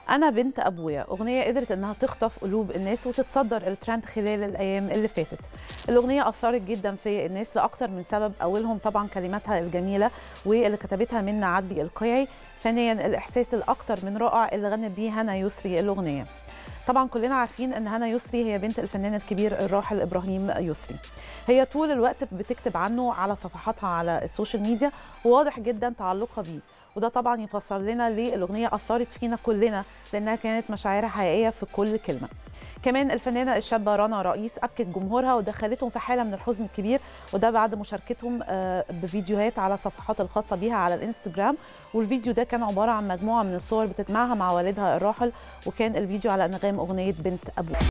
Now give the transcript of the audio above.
أنا بنت أبويا أغنية قدرت إنها تخطف قلوب الناس وتتصدر الترند خلال الأيام اللي فاتت الأغنية أثرت جدا في الناس لأكتر من سبب أولهم طبعا كلماتها الجميلة واللي كتبتها منى عدلي القيعي ثانيا الإحساس الأكتر من رائع اللي غنت بيه هنا يسري الأغنية طبعا كلنا عارفين ان هنا يسري هي بنت الفنان الكبير الراحل ابراهيم يسري هي طول الوقت بتكتب عنه على صفحاتها على السوشيال ميديا وواضح جدا تعلقها بيه وده طبعا يفسر لنا ليه الاغنيه اثرت فينا كلنا لانها كانت مشاعرها حقيقيه في كل كلمه كمان الفنانه الشابه رنا رئيس ابكت جمهورها ودخلتهم في حاله من الحزن الكبير وده بعد مشاركتهم بفيديوهات على صفحات الخاصه بيها على الانستجرام والفيديو ده كان عباره عن مجموعه من الصور بتجمعها مع والدها الراحل وكان الفيديو على انغام اغنيه بنت ابوه